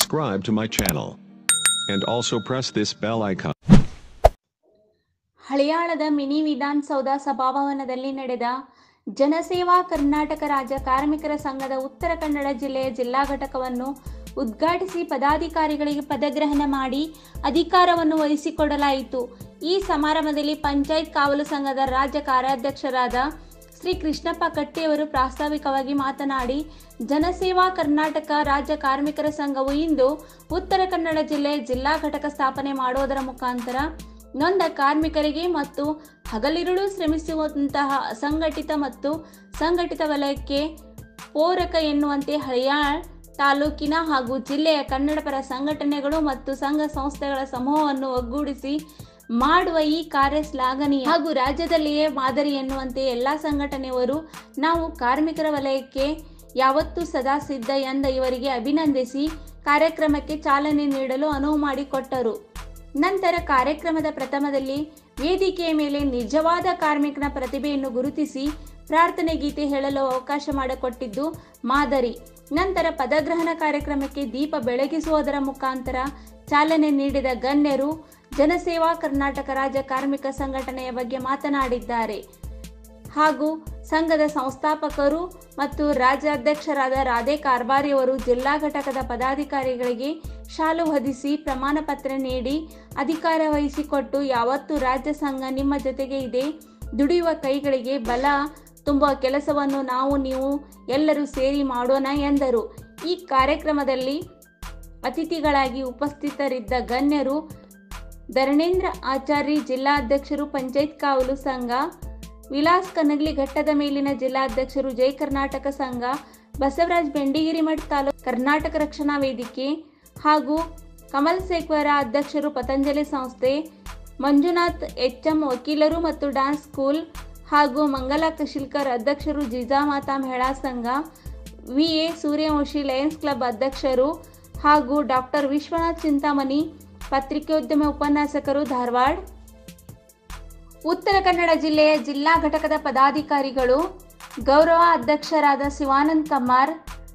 subscribe to my channel. And also press this bell icon. ಹಳಿಯಾಳದ mini Vidhana Soudha ಸಭಾಭವನದಲ್ಲಿ ನಡೆದ ಜನಸೇವಾ ಕರ್ನಾಟಕ ರಾಜ್ಯ ಕಾರ್ಮಿಕರ ಸಂಘದ ಉತ್ತರ ಕನ್ನಡ ಜಿಲ್ಲೆಯ ಜಿಲ್ಲಾ ಘಟಕವನ್ನು ಉದ್ಘಾಟಿಸಿ ಪದಾಧಿಕಾರಿಗಳಿಗೆ ಪದಗ್ರಹಣ ಮಾಡಿ ಅಧಿಕಾರವನ್ನು ವಹಿಸಿಕೊಡಲಾಯಿತು ಈ ಸಮಾರಂಭದಲ್ಲಿ ಪಂಚಾಯತ್ ಕಾವಲು ಸಂಘದ ರಾಜ್ಯ ಕಾರ್ಯಾಧ್ಯಕ್ಷರಾದ ಶ್ರೀ ಕೃಷ್ಣಪ್ಪ ಕಟ್ಟಿಯವರು ಪ್ರಾಸ್ತಾವಿಕವಾಗಿ ಮಾತನಾಡಿ ಜನಸೇವಾ ಕರ್ನಾಟಕ ರಾಜ್ಯ ಕಾರ್ಮಿಕರ ಸಂಘವು ಇಂದು ಉತ್ತರ ಕನ್ನಡ ಜಿಲ್ಲೆಯ ಜಿಲ್ಲಾ ಘಟಕ ಸ್ಥಾಪನೆ ಮಾಡುವುದರ ಮುಖಾಂತರ ನೊಂದ ಕಾರ್ಮಿಕರಿಗೆ ಮತ್ತು ಹಗಲಿರುಳು ಶ್ರಮಿಸುವಂತಹ ಅಸಂಘಟಿತ ಮತ್ತು ಸಂಘಟಿತ ವಲಯಕ್ಕೆ ಪೂರಕ ಎನ್ನುವಂತೆ ಹಳಿಯಾಳ್ ತಾಲೂಕಿನ ಹಾಗೂ ಜಿಲ್ಲೆಯ ಕನ್ನಡಪರ ಸಂಘಟನೆಗಳು ಮತ್ತು ಸಂಘ ಸಂಸ್ಥೆಗಳ ಸಮೂಹವನ್ನು ಒಗ್ಗೂಡಿಸಿ ಮಾಡುವ ಈ ಕಾರ್ಯ ಶ್ಲಾಘನೀಯ ಹಾಗೂ ರಾಜ್ಯದಲ್ಲಿಯೇ ಮಾದರಿ ಎನ್ನುವಂತೆ ಎಲ್ಲ ಸಂಘಟನೆಯವರು ನಾವು ಕಾರ್ಮಿಕರ ವಲಯಕ್ಕೆ ಯಾವತ್ತೂ ಸದಾ ಸಿದ್ಧ ಎಂದ ಇವರಿಗೆ ಅಭಿನಂದಿಸಿ ಕಾರ್ಯಕ್ರಮಕ್ಕೆ ಚಾಲನೆ ನೀಡಲು ಅನುವು ಮಾಡಿಕೊಟ್ಟರು ನಂತರ ಕಾರ್ಯಕ್ರಮದ ಪ್ರಥಮದಲ್ಲಿ ವೇದಿಕೆಯ ಮೇಲೆ ನಿಜವಾದ ಕಾರ್ಮಿಕನ ಪ್ರತಿಭೆಯನ್ನು ಗುರುತಿಸಿ ಪ್ರಾರ್ಥನೆ ಗೀತೆ ಹೇಳಲು ಅವಕಾಶ ಮಾಡಿಕೊಟ್ಟಿದ್ದು ಮಾದರಿ ನಂತರ ಪದಗ್ರಹಣ ಕಾರ್ಯಕ್ರಮಕ್ಕೆ ದೀಪ ಬೆಳಗಿಸುವುದರ ಮುಖಾಂತರ ಚಾಲನೆ ನೀಡಿದ ಗಣ್ಯರು ಜನಸೇವಾ ಕರ್ನಾಟಕ ರಾಜ್ಯ ಕಾರ್ಮಿಕ ಸಂಘಟನೆಯ ಬಗ್ಗೆ ಮಾತನಾಡಿದ್ದಾರೆ ಹಾಗೂ ಸಂಘದ ಸಂಸ್ಥಾಪಕರು ಮತ್ತು ರಾಜ್ಯಾಧ್ಯಕ್ಷರಾದ ರಾಧೆ ಕಾರ್ಬಾರಿಯವರು ಜಿಲ್ಲಾ ಘಟಕದ ಪದಾಧಿಕಾರಿಗಳಿಗೆ ಶಾಲು ಹೊದಿಸಿ ಪ್ರಮಾಣ ಪತ್ರ ನೀಡಿ ಅಧಿಕಾರ ವಹಿಸಿಕೊಟ್ಟು ಯಾವತ್ತೂ ರಾಜ್ಯ ಸಂಘ ನಿಮ್ಮ ಜೊತೆಗೆ ಇದೆ ದುಡಿಯುವ ಕೈಗಳಿಗೆ ಬಲ ತುಂಬುವ ಕೆಲಸವನ್ನು ನಾವು ನೀವು ಎಲ್ಲರೂ ಸೇರಿ ಮಾಡೋಣ ಎಂದರು ಈ ಕಾರ್ಯಕ್ರಮದಲ್ಲಿ ಅತಿಥಿಗಳಾಗಿ ಉಪಸ್ಥಿತರಿದ್ದ ಗಣ್ಯರು ಧರಣೇಂದ್ರ ಆಚಾರ್ಯ ಜಿಲ್ಲಾಧ್ಯಕ್ಷರು ಪಂಚಾಯತ್ ಕಾವಲು ಸಂಘ ವಿಲಾಸ್ ಕನಗ್ಲಿ ಘಟ್ಟದ ಮೇಲಿನ ಜಿಲ್ಲಾಧ್ಯಕ್ಷರು ಜೈ ಕರ್ನಾಟಕ ಸಂಘ ಬಸವರಾಜ್ ಬೆಂಡಿಗಿರಿಮಠ್ ತಾಲೂಕು ಕರ್ನಾಟಕ ರಕ್ಷಣಾ ವೇದಿಕೆ ಹಾಗೂ ಕಮಲ್ ಸೇಕ್ವರ ಅಧ್ಯಕ್ಷರು ಪತಂಜಲಿ ಸಂಸ್ಥೆ ಮಂಜುನಾಥ್ ಎಚ್ಎಂ ವಕೀಲರು ಮತ್ತು ಡಾನ್ಸ್ ಸ್ಕೂಲ್ ಹಾಗೂ ಮಂಗಲ ಕಶಿಲ್ಕರ್ ಅಧ್ಯಕ್ಷರು ಜಿಜಾಮಾತಾ ಮಹಿಳಾ ಸಂಘ V A Suryavanshi lions club ಅಧ್ಯಕ್ಷರು ಹಾಗೂ ಡಾಕ್ಟರ್ ವಿಶ್ವನಾಥ್ ಚಿಂತಾಮಣಿ ಪತ್ರಿಕೋದ್ಯಮ ಉಪನ್ಯಾಸಕರು ಧಾರವಾಡ ಉತ್ತರ ಕನ್ನಡ ಜಿಲ್ಲೆಯ ಜಿಲ್ಲಾ ಘಟಕದ ಪದಾಧಿಕಾರಿಗಳು ಗೌರವ ಅಧ್ಯಕ್ಷರಾದ ಶಿವಾನಂದ್ ಕಮ್ಮಾರ್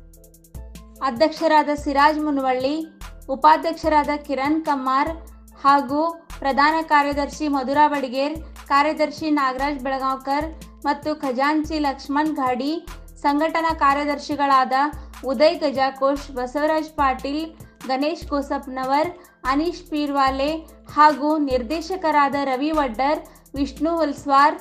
ಅಧ್ಯಕ್ಷರಾದ ಸಿರಾಜ್ ಮುನವಳ್ಳಿ ಉಪಾಧ್ಯಕ್ಷರಾದ ಕಿರಣ್ ಕಮ್ಮಾರ್ ಹಾಗೂ ಪ್ರಧಾನ ಕಾರ್ಯದರ್ಶಿ ಮಧುರಾ ಬಡಿಗೇರ್ ಕಾರ್ಯದರ್ಶಿ ನಾಗರಾಜ್ ಬೆಳಗಾವ್ಕರ್ ಮತ್ತು ಖಜಾಂಚಿ ಲಕ್ಷ್ಮಣ್ ಘಾಡಿ ಸಂಘಟನಾ ಕಾರ್ಯದರ್ಶಿಗಳಾದ ಉದಯ್ ಗಜಾಕೋಶ್ ಬಸವರಾಜ್ ಪಾಟೀಲ್ ಗಣೇಶ್ ಗೋಸಪ್ನವರ್ ಅನೀಶ್ ಪೀರ್ವಾಲೆ ಹಾಗೂ ನಿರ್ದೇಶಕರಾದ ರವಿ ವಡ್ಡರ್ ವಿಷ್ಣು ಹೊಲ್ಸ್ವಾರ್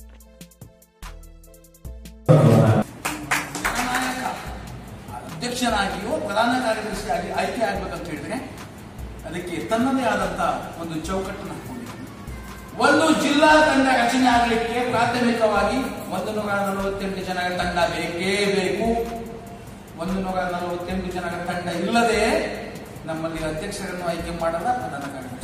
ಅಧ್ಯಕ್ಷನಾಗಿಯೋ ಪ್ರಧಾನ ಕಾರ್ಯದರ್ಶಿಯಾಗಿ ಆಯ್ಕೆ ಆಗ್ಬೇಕಂತ ಹೇಳಿದ್ರೆ ಅದಕ್ಕೆ ತನ್ನದೇ ಆದಂತ ಒಂದು ಚೌಕಟ್ಟನ್ನು ಹಾಕೊಂಡಿದ್ದೀನಿ ಒಂದು ಜಿಲ್ಲಾ ತಂಡ ರಚನೆ ಆಗಲಿಕ್ಕೆ ಪ್ರಾಥಮಿಕವಾಗಿ ಒಂದು ನೂರ ನಲವತ್ತೆಂಟು ಜನರ ತಂಡ ಬೇಕೇ ಬೇಕು ಒಂದು ನೂರ ನಲವತ್ತೆಂಟು ಜನರ ತಂಡ ಇಲ್ಲದೆ ನಮ್ಮಲ್ಲಿ ಅಧ್ಯಕ್ಷರನ್ನು ಆಯ್ಕೆ ಮಾಡಲ್ಲ ಪ್ರಧಾನ ಕಾರ್ಯದರ್ಶಿ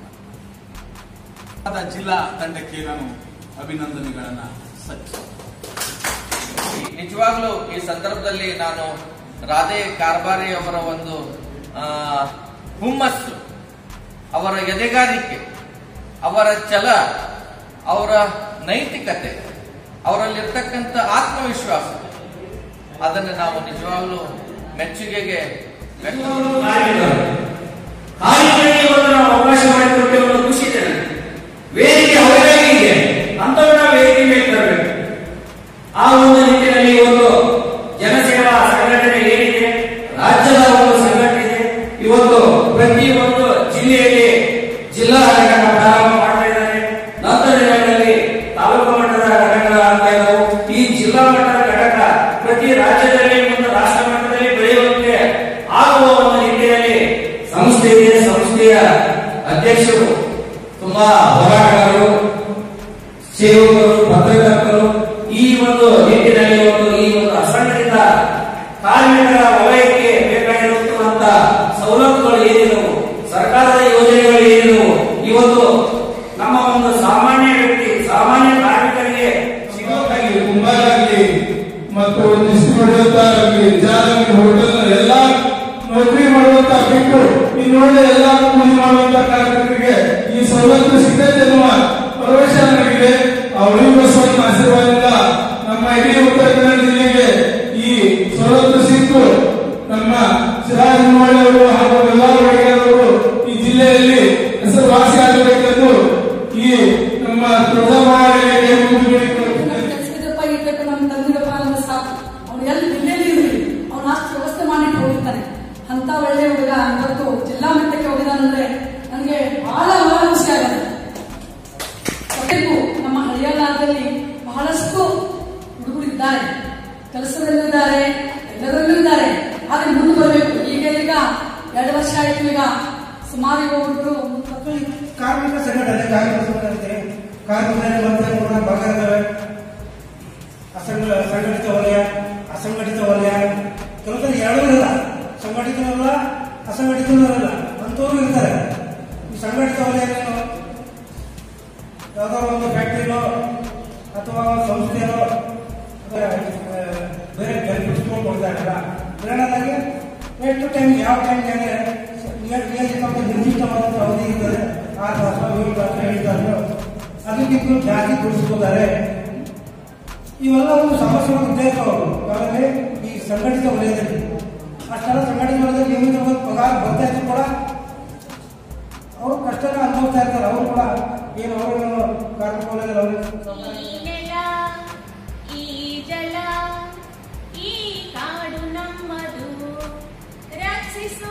ಆದ ಜಿಲ್ಲಾ ತಂಡಕ್ಕೆ ನಾನು ಅಭಿನಂದನೆಗಳನ್ನ ಸಲ್ಲಿಸ್ತೇನೆ ನಿಜವಾಗ್ಲೂ ಈ ಸಂದರ್ಭದಲ್ಲಿ ನಾನು ರಾಧೆ ಕಾರ್ಬಾರಿ ಅವರ ಒಂದು ಆ, ಹುಮ್ಮಸ್ಸು ಅವರ ಎದೆಗಾರಿಕೆ ಅವರ ಛಲ ಅವರ ನೈತಿಕತೆ ಅವರಲ್ಲಿರ್ತಕ್ಕಂಥ ಆತ್ಮವಿಶ್ವಾಸ ಅದನ್ನು ನಾವು ನಿಜವಾಗ್ಲೂ ಮೆಚ್ಚುಗೆಗೆ ವ್ಯಕ್ತ ಕಾರ್ಯಕ್ರಮಕ್ಕೆ ಬಂದು ನಾವು ಅವಕಾಶ ಮಾಡಿಕೊಟ್ಟೆ ಒಂದು ಖುಷಿ ಇದೆ ನನಗೆ. ವೇದಿಕೆ ಅವರಿಗಾಗಿ ಇದೆ ಅಂತವನ್ನ ವೇದಿಕೆ ಮೇಲೆ ತರಬೇಕು ಆ ಒಂದು ನಿಟ್ಟಿನಲ್ಲಿ ಒಂದು ಜನಸೇವಾ ಸಂಘಟನೆ ಏನಿದೆ ರಾಜ್ಯದ ಒಂದು ಸಂಘಟನೆ ಇದೆ ಇವತ್ತು ಪ್ರತಿ ಒಂದು ಜಿಲ್ಲೆಯಲ್ಲಿ ಜಿಲ್ಲಾ ಘಟಕ ಪ್ರಾರಂಭ ಮಾಡ್ತಾ ಇದ್ದಾರೆ ನಂತರ ದಿನಗಳಲ್ಲಿ ತಾಲೂಕು ಮಟ್ಟದ ಘಟಕಗಳು ಆಗ್ತಾ ಇದ್ದವು ಈ ಜಿಲ್ಲಾ ಮಟ್ಟದ ಘಟಕ ಪ್ರತಿ ರಾಜ್ಯದಲ್ಲಿ ಒಂದು ರಾಷ್ಟ್ರ ಮಟ್ಟದಲ್ಲಿ ಬೆಳೆಯುವಂತೆ ಆಗುವ ಒಂದು ನಿಟ್ಟಿನಲ್ಲಿ ಸಂಸ್ಥೆ ಇದೆ ಸಂಸ್ಥೆಯ ಅಧ್ಯಕ್ಷರು ತುಂಬಾ ಹೋರಾಟಗಾರರು ಸೇವಕರು ಪತ್ರಕರ್ತರು ಈ ಒಂದು ನಿಟ್ಟಿನಲ್ಲಿ ಒಂದು ಈ ಒಂದು ಅಸಂಘಟಿತ ಕಾರ್ಮಿಕರ ವಲಯಕ್ಕೆ ಬೇಕಾಗಿರುವಂತ ಸವಲತ್ತುಗಳು ಏನಿದವು ಸರ್ಕಾರದ ಯೋಜನೆಗಳು ಏನಿದವು ಇವತ್ತು ನಮ್ಮ ಒಂದು ಸಾಮಾನ್ಯ ವ್ಯಕ್ತಿ ಸಾಮಾನ್ಯ ಕಾರ್ಮಿಕರಿಗೆ ಸಿಗೋಕ್ಕಾಗಿ ಆಗಲಿ ಕುಂಬಾರ ಆಗಲಿ ಮತ್ತು ಡಿಸ್ಟ್ರಿಬ್ಯೂಟರ್ ಆಗಲಿ ಜಾಗಲಿ ಹೋಟೆಲ್ ಎಲ್ಲ ನೌಕರಿ ಮಾಡುವಂತ ಬಿಟ್ಟು ಇನ್ನೊಳ್ಳೆ ಎಲ್ಲ ಕೂಲಿ ಮಾಡುವಂತ ಕಾರ್ಮಿಕರಿಗೆ ಈ ಸವಲತ್ತು ಸಿಗತ್ತೆ ಎನ್ನುವ ಭರವಸೆ ನನಗಿದೆ ಅವರಿಗೂ ಸ್ವಲ್ಪ ಆಶೀರ್ವಾದದಿಂದ ನಮ್ಮ ಇಡೀ ಉತ್ತರ ಕನ್ನಡ ಜಿಲ್ಲೆಗೆ ಈ ಸವಲತ್ತು ಸಿಕ್ಕು ನಮ್ಮ ಸಿರಾಜ್ ಅವರು ಹಾಗೂ ಅಂತ ಒಳ್ಳೆ ಹುಡುಗ ಇವತ್ತು ಜಿಲ್ಲಾ ಮಟ್ಟಕ್ಕೆ ಹೋಗಿದಾನಂದ್ರೆ ನನಗೆ ಬಹಳ ಬಹಳ ಖುಷಿ ಆಗುತ್ತೆ ಕೊನೆಗೂ ನಮ್ಮ ಹಳಿಯಾಳದಲ್ಲಿ ಬಹಳಷ್ಟು ಹುಡುಗರು ಇದ್ದಾರೆ ಕೆಲಸದಲ್ಲೂ ಇದ್ದಾರೆ ಎಲ್ಲದರಲ್ಲೂ ಇದ್ದಾರೆ ಆದ್ರೆ ಮುಂದೆ ಬರಬೇಕು ಈಗ ಈಗ ಎರಡು ವರ್ಷ ಆಯ್ತು ಈಗ ಸುಮಾರು ಈಗ ಹುಡುಗರು ಮತ್ತು ಈ ಕಾರ್ಮಿಕ ಸಂಘಟನೆ ಕಾರ್ಮಿಕ ಸಂಘಟನೆ ಕಾರ್ಮಿಕರಲ್ಲಿ ಮತ್ತೆ ಮೂರ ಭಾಗ ಇದ್ದಾವೆ ಅಸಂಘ ಸಂಘಟಿತ ವಲಯ ಅಸಂಘಟಿತ ವಲಯ ಕೆಲವೊಂದು ಎರಡೂ ಇಲ್ಲ ಸಂಘಟಿತನೂ ಇಲ್ಲ ಅಸಂಘಟಿತನೂ ಇಲ್ಲ ಅಂಥವ್ರು ಇರ್ತಾರೆ ಈ ಸಂಘಟಿತ ವಲಯ ಏನು ಯಾವುದೋ ಒಂದು ಫ್ಯಾಕ್ಟ್ರಿನೋ ಅಥವಾ ಒಂದು ಸಂಸ್ಥೆನೋ ಅಥವಾ, ಆ, ಬೇರೆ ಬೆನಿಫಿಟ್ಸ್ಗಳು ಕೊಡ್ತಾ ಇರಲ್ಲ ಗ್ರಹಣದಾಗಿ ಎಷ್ಟು ಟೈಮ್ ಯಾವ ಟೈಮ್ಗೆ ನಿಯಂತ್ರಿತ ನಿರ್ದಿಷ್ಟವಾದಂಥ ಅವಧಿ ಇರ್ತದೆ ಆರು ತಾಸು ಏಳು ತಾಸು ಎಂಟು ತಾಸು ಅದಕ್ಕಿಂತ ಜಾಸ್ತಿ ದುಡಿಸ್ಕೋತಾರೆ ಇವೆಲ್ಲ ಒಂದು ಸಮಸ್ಯೆಗಳ ಉದ್ದೇಶ ಅವರು ಯಾಕಂದ್ರೆ ಈ ಸಂಘಟಿತ ವಲಯದಲ್ಲಿ ಅಷ್ಟೆಲ್ಲ ಸಂಘಟಿತ ವಲಯದಲ್ಲಿ ನಿಯಮಿತವಾದ ಪಗಾರ ಬರ್ತಾ ಇದ್ರು ಕೂಡ ಅವರು ಕಷ್ಟನ ಅನುಭವಿಸ್ತಾ ಇರ್ತಾರೆ ಅವರು ಕೂಡ ಏನು ಅವರು ಕಾರ್ಮಿಕ ವಲಯದಲ್ಲಿ ಅವರು ಈ ನೆಲ ಈ ಜಲ ಈ ಕಾಡು ನಮ್ಮದು ರಕ್ಷಿಸು